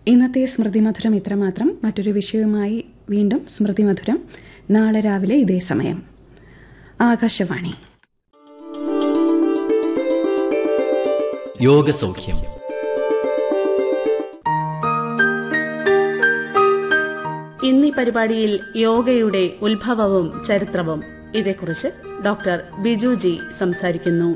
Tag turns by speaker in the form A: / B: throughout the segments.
A: ഇന്നത്തെ സ്മൃതി മധുരം ഇത്രമാത്രം മറ്റൊരു വിഷയവുമായി വീണ്ടും സ്മൃതി മധുരം നാളെ രാവിലെ ഇതേ സമയം ആകാശവാണി
B: യോഗസൗഖ്യം
C: ഇന്നീ പരിപാടിയിൽ യോഗയുടെ ഉത്ഭവവും ചരിത്രവും ഇതേക്കുറിച്ച് ഡോക്ടർ ബിജുജി സംസാരിക്കുന്നു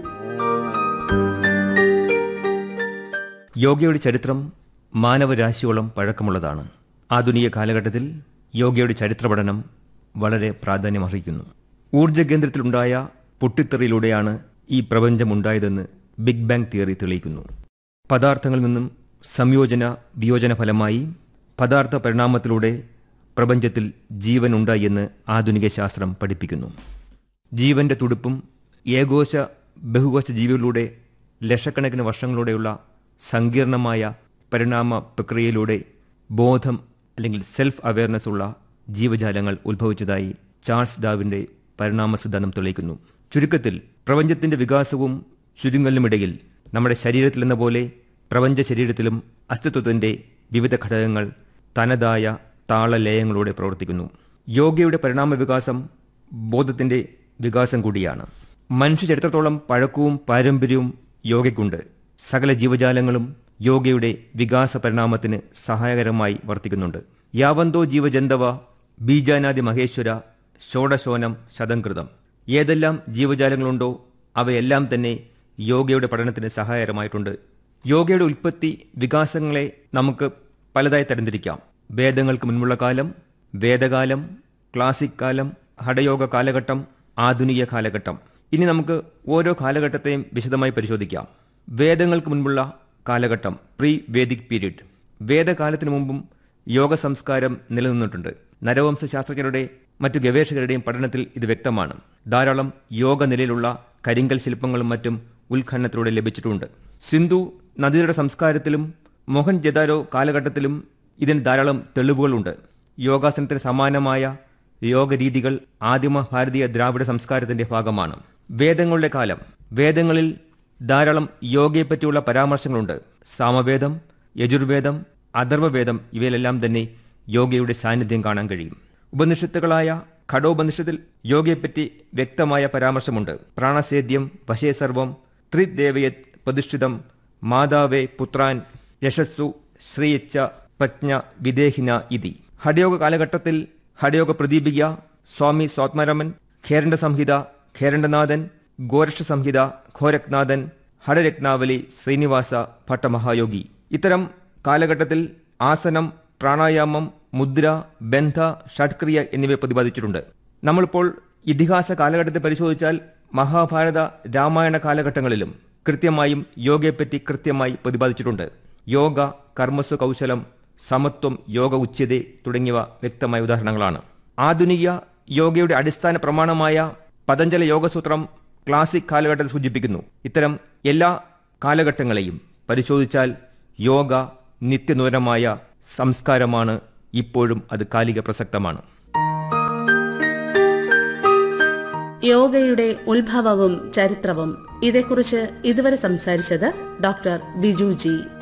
D: യോഗയുടെ ചരിത്രം മാനവരാശിയോളം പഴക്കമുള്ളതാണ് ആധുനിക കാലഘട്ടത്തിൽ യോഗയുടെ ചരിത്ര പഠനം വളരെ പ്രാധാന്യമർഹിക്കുന്നു ഊർജ്ജ കേന്ദ്രത്തിലുണ്ടായ പൊട്ടിത്തെറിയിലൂടെയാണ് ഈ പ്രപഞ്ചമുണ്ടായതെന്ന് ബിഗ് ബാങ് തിയറി തെളിയിക്കുന്നു പദാർത്ഥങ്ങളിൽ നിന്നും സംയോജന വിയോജന ഫലമായി പദാർത്ഥ പരിണാമത്തിലൂടെ പ്രപഞ്ചത്തിൽ ജീവൻ ഉണ്ടായി എന്ന് ആധുനിക ശാസ്ത്രം പഠിപ്പിക്കുന്നു ജീവന്റെ തുടുപ്പും ഏകോശ ബഹുകോശ ജീവികളിലൂടെ ലക്ഷക്കണക്കിന് വർഷങ്ങളിലൂടെയുള്ള സങ്കീർണമായ പരിണാമ പ്രക്രിയയിലൂടെ ബോധം അല്ലെങ്കിൽ സെൽഫ് അവയർനെസ് ഉള്ള ജീവജാലങ്ങൾ ഉത്ഭവിച്ചതായി ചാൾസ് ഡാവിന്റെ പരിണാമ സിദ്ധാന്തം തെളിയിക്കുന്നു ചുരുക്കത്തിൽ പ്രപഞ്ചത്തിന്റെ വികാസവും ചുരുങ്ങലിനുമിടയിൽ നമ്മുടെ ശരീരത്തിലെന്ന പോലെ പ്രപഞ്ച ശരീരത്തിലും അസ്തിത്വത്തിന്റെ വിവിധ ഘടകങ്ങൾ തനതായ താളലയങ്ങളോടെ പ്രവർത്തിക്കുന്നു യോഗയുടെ പരിണാമ വികാസം ബോധത്തിന്റെ വികാസം കൂടിയാണ് മനുഷ്യ ചരിത്രത്തോളം പഴക്കവും പാരമ്പര്യവും യോഗയ്ക്കുണ്ട് സകല ജീവജാലങ്ങളും യോഗയുടെ വികാസ പരിണാമത്തിന് സഹായകരമായി വർത്തിക്കുന്നുണ്ട് യാവന്തോ ജീവജന്തവ ബീജാനാദി മഹേശ്വര ഷോഡശോനം ശതംകൃതം ഏതെല്ലാം ജീവജാലങ്ങളുണ്ടോ അവയെല്ലാം തന്നെ യോഗയുടെ പഠനത്തിന് സഹായകരമായിട്ടുണ്ട് യോഗയുടെ ഉൽപ്പത്തി വികാസങ്ങളെ നമുക്ക് പലതായി തരംതിരിക്കാം വേദങ്ങൾക്ക് മുൻപുള്ള കാലം വേദകാലം ക്ലാസിക് കാലം ഹഠയോഗ കാലഘട്ടം ആധുനിക കാലഘട്ടം ഇനി നമുക്ക് ഓരോ കാലഘട്ടത്തെയും വിശദമായി പരിശോധിക്കാം വേദങ്ങൾക്ക് മുൻപുള്ള കാലഘട്ടം പ്രീ വേദിക് പീരീഡ് വേദകാലത്തിനു മുമ്പും യോഗ സംസ്കാരം നിലനിന്നിട്ടുണ്ട് നരവംശ ശാസ്ത്രജ്ഞരുടെ മറ്റു ഗവേഷകരുടെയും പഠനത്തിൽ ഇത് വ്യക്തമാണ് ധാരാളം യോഗ നിലയിലുള്ള കരിങ്കൽ ശില്പങ്ങളും മറ്റും ഉത്ഖനനത്തിലൂടെ ലഭിച്ചിട്ടുണ്ട് സിന്ധു നദിയുടെ സംസ്കാരത്തിലും മോഹൻ ജദാരോ കാലഘട്ടത്തിലും ഇതിന് ധാരാളം തെളിവുകളുണ്ട് യോഗാസനത്തിന് സമാനമായ യോഗരീതികൾ ആദിമ ഭാരതീയ ദ്രാവിഡ സംസ്കാരത്തിന്റെ ഭാഗമാണ് വേദങ്ങളുടെ കാലം വേദങ്ങളിൽ ധാരാളം യോഗയെപ്പറ്റിയുള്ള പരാമർശങ്ങളുണ്ട് സാമവേദം യജുർവേദം അഥർവവേദം ഇവയിലെല്ലാം തന്നെ യോഗയുടെ സാന്നിധ്യം കാണാൻ കഴിയും ഉപനിഷത്തുകളായ ഘടോപനിഷത്തിൽ യോഗയെപ്പറ്റി വ്യക്തമായ പരാമർശമുണ്ട് പ്രാണസേദ്യം വശേ സർവം ത്രിദേവയത് പ്രതിഷ്ഠിതം മാതാവേ പുത്രാൻ യശസ്സു ശ്രീയച്ച പ്രജ്ഞ വിദേഹിന ഇതി ഹഠയോഗ കാലഘട്ടത്തിൽ ഹഠയോഗ പ്രദീപിക സ്വാമി സ്വാത്മരമൻ ഖേരണ്ട സംഹിത ഖേരണ്ടനാഥൻ ഗോരക്ഷ സംഹിത ഘോരക്നാഥൻ ഹഠരത്നാവലി ശ്രീനിവാസ ഭട്ടമഹായോഗി ഇത്തരം കാലഘട്ടത്തിൽ ആസനം പ്രാണായാമം മുദ്ര ബന്ധ ഷഡ്ക്രിയ എന്നിവ പ്രതിപാദിച്ചിട്ടുണ്ട് നമ്മളിപ്പോൾ ഇതിഹാസ കാലഘട്ടത്തെ പരിശോധിച്ചാൽ മഹാഭാരത രാമായണ കാലഘട്ടങ്ങളിലും കൃത്യമായും യോഗയെപ്പറ്റി കൃത്യമായി പ്രതിപാദിച്ചിട്ടുണ്ട് യോഗ കർമ്മസ്വ കൗശലം സമത്വം യോഗ ഉച്ചത തുടങ്ങിയവ വ്യക്തമായ ഉദാഹരണങ്ങളാണ് ആധുനിക യോഗയുടെ അടിസ്ഥാന പ്രമാണമായ പതഞ്ജല യോഗസൂത്രം ക്ലാസിക് കാലഘട്ടത്തെ സൂചിപ്പിക്കുന്നു ഇത്തരം എല്ലാ കാലഘട്ടങ്ങളെയും പരിശോധിച്ചാൽ യോഗ നിത്യനൂതനമായ സംസ്കാരമാണ് ഇപ്പോഴും അത് കാലിക പ്രസക്തമാണ്
C: യോഗയുടെ ഉത്ഭവവും ചരിത്രവും ഇതേക്കുറിച്ച് ഇതുവരെ സംസാരിച്ചത് ഡോക്ടർ ബിജുജി